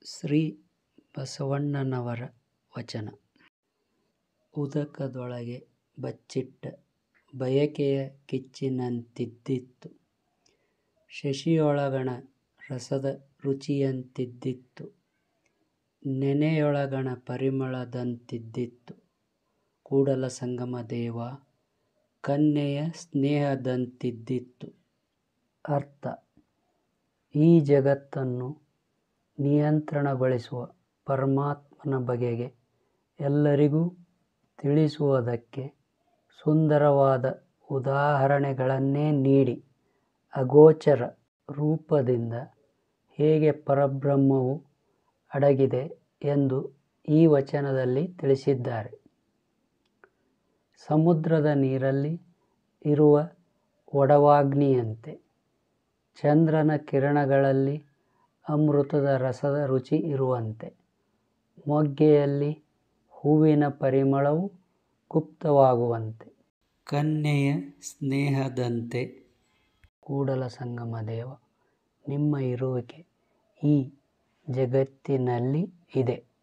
ಶ್ರೀ ಬಸವಣ್ಣನವರ ವಚನ ಉದಕದೊಳಗೆ ಬಚ್ಚಿಟ್ಟ ಬಯಕೆಯ ಕಿಚ್ಚಿನಂತಿದ್ದಿತು ಶಶಿಯೊಳಗಣ ರಸದ ರುಚಿಯಂತಿದ್ದಿತು ನೆನೆಯೊಳಗಣ ಪರಿಮಳದಂತಿದ್ದಿತು ಕೂಡಲಸಂಗಮ ದೇವ ಕನ್ಯೆಯ ಸ್ನೇಹದಂತಿದ್ದಿತು ಅರ್ಥ ಈ ಜಗತ್ತನ್ನು ನಿಯಂತ್ರಣಗೊಳಿಸುವ ಪರಮಾತ್ಮನ ಬಗೆಗೆ ಎಲ್ಲರಿಗೂ ತಿಳಿಸುವುದಕ್ಕೆ ಸುಂದರವಾದ ಉದಾಹರಣೆಗಳನ್ನೇ ನೀಡಿ ಅಗೋಚರ ರೂಪದಿಂದ ಹೇಗೆ ಪರಬ್ರಹ್ಮವು ಅಡಗಿದೆ ಎಂದು ಈ ವಚನದಲ್ಲಿ ತಿಳಿಸಿದ್ದಾರೆ ಸಮುದ್ರದ ನೀರಲ್ಲಿ ಇರುವ ಒಡವಾಗ್ನಿಯಂತೆ ಚಂದ್ರನ ಕಿರಣಗಳಲ್ಲಿ ಅಮೃತದ ರಸದ ರುಚಿ ಇರುವಂತೆ ಮೊಗ್ಗೆಯಲ್ಲಿ ಹೂವಿನ ಪರಿಮಳವು ಗುಪ್ತವಾಗುವಂತೆ ಕನ್ಯೆಯ ಸ್ನೇಹದಂತೆ ಕೂಡಲಸಂಗಮ ದೇವ ನಿಮ್ಮ ಇರುವಿಕೆ ಈ ಜಗತ್ತಿನಲ್ಲಿ ಇದೆ